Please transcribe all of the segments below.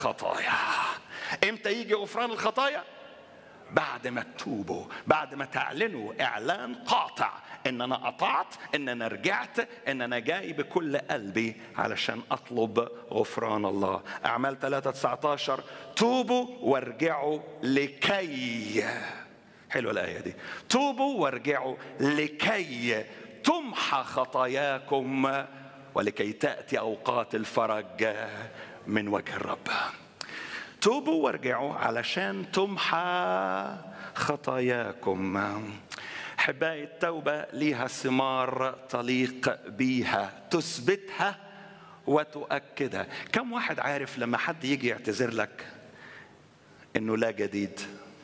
خطايا امتى يجي غفران الخطايا بعد ما تتوبوا بعد ما تعلنوا اعلان قاطع ان انا قطعت ان انا رجعت ان انا جاي بكل قلبي علشان اطلب غفران الله اعمال 3 19 توبوا وارجعوا لكي حلوه الايه دي توبوا وارجعوا لكي تمحى خطاياكم ولكي تاتي اوقات الفرج من وجه الرب توبوا وارجعوا علشان تمحى خطاياكم احبائي التوبه ليها ثمار تليق بيها تثبتها وتؤكدها كم واحد عارف لما حد يجي يعتذر لك انه لا جديد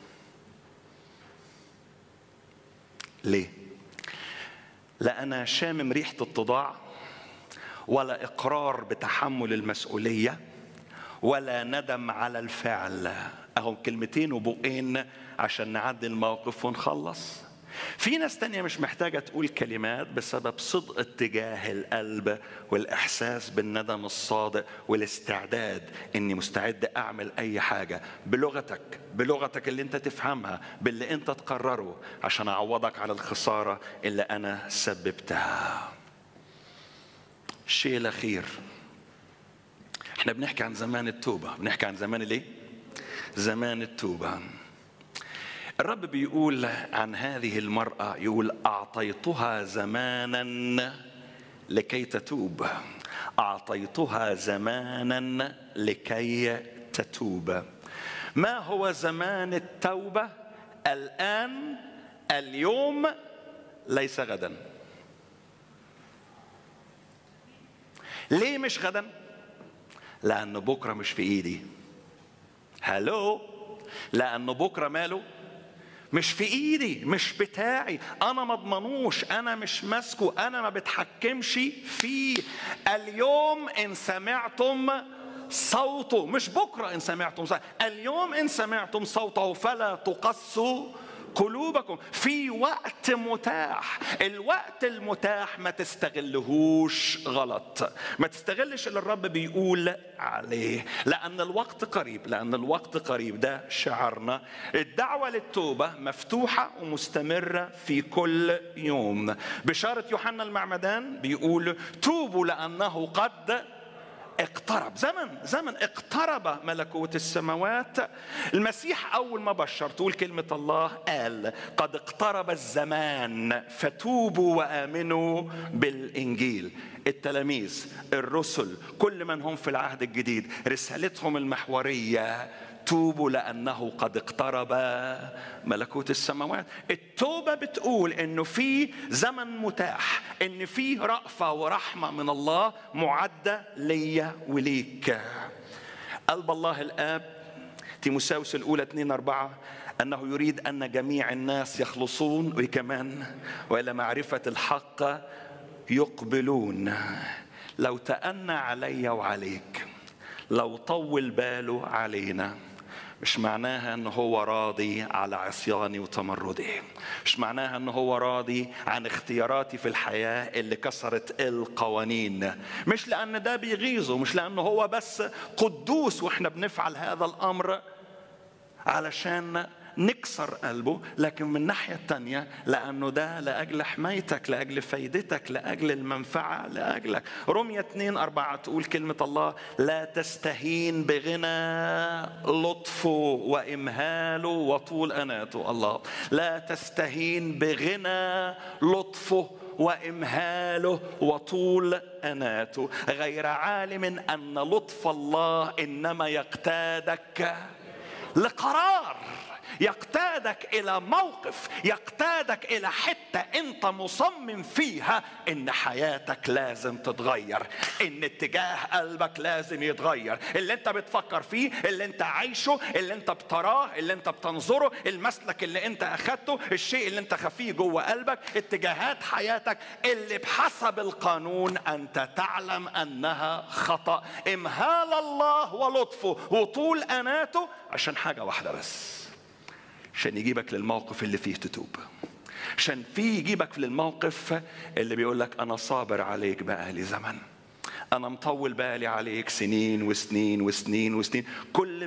ليه لا انا شامم ريحه التضاع ولا اقرار بتحمل المسؤوليه ولا ندم على الفعل اهم كلمتين وبقين عشان نعدي الموقف ونخلص في ناس تانية مش محتاجة تقول كلمات بسبب صدق اتجاه القلب والإحساس بالندم الصادق والاستعداد إني مستعد أعمل أي حاجة بلغتك بلغتك اللي أنت تفهمها باللي أنت تقرره عشان أعوضك على الخسارة اللي أنا سببتها الشيء الأخير احنا بنحكي عن زمان التوبة بنحكي عن زمان الايه زمان التوبة الرب بيقول عن هذه المرأة يقول أعطيتها زمانا لكي تتوب أعطيتها زمانا لكي تتوب ما هو زمان التوبة الآن اليوم ليس غدا ليه مش غدا لأن بكرة مش في إيدي هلو لأن بكرة ماله مش في ايدي مش بتاعي انا ما اضمنوش انا مش ماسكه انا ما بتحكمش فيه اليوم ان سمعتم صوته مش بكره ان سمعتم صوته اليوم ان سمعتم صوته فلا تقسوا قلوبكم في وقت متاح الوقت المتاح ما تستغلهوش غلط ما تستغلش اللي الرب بيقول عليه لأن الوقت قريب لأن الوقت قريب ده شعارنا الدعوة للتوبة مفتوحة ومستمرة في كل يوم بشارة يوحنا المعمدان بيقول توبوا لأنه قد اقترب زمن زمن اقترب ملكوت السماوات المسيح اول ما بشر تقول كلمه الله قال قد اقترب الزمان فتوبوا وامنوا بالانجيل التلاميذ الرسل كل من هم في العهد الجديد رسالتهم المحوريه توبوا لانه قد اقترب ملكوت السماوات التوبه بتقول انه في زمن متاح ان في رأفه ورحمه من الله معده ليا وليك قلب الله الاب تيموساوس الاولى 2 4 انه يريد ان جميع الناس يخلصون وكمان والى معرفه الحق يقبلون لو تأنى علي وعليك لو طول باله علينا مش معناها ان هو راضي على عصياني وتمردي مش معناها ان هو راضي عن اختياراتي في الحياه اللي كسرت القوانين مش لان ده بيغيظه مش لانه هو بس قدوس واحنا بنفعل هذا الامر علشان نكسر قلبه لكن من الناحية التانية لأنه ده لأجل حمايتك لأجل فايدتك لأجل المنفعة لأجلك رمية 2 أربعة تقول كلمة الله لا تستهين بغنى لطفه وإمهاله وطول أناته الله لا تستهين بغنى لطفه وامهاله وطول اناته غير عالم ان لطف الله انما يقتادك لقرار يقتادك الى موقف يقتادك الى حته انت مصمم فيها ان حياتك لازم تتغير ان اتجاه قلبك لازم يتغير اللي انت بتفكر فيه اللي انت عايشه اللي انت بتراه اللي انت بتنظره المسلك اللي انت اخدته الشيء اللي انت خفيه جوه قلبك اتجاهات حياتك اللي بحسب القانون انت تعلم انها خطا امهال الله ولطفه وطول اناته عشان حاجه واحده بس عشان يجيبك للموقف اللي فيه تتوب عشان فيه يجيبك للموقف اللي بيقول لك انا صابر عليك بقالي زمن انا مطول بالي عليك سنين وسنين وسنين وسنين كل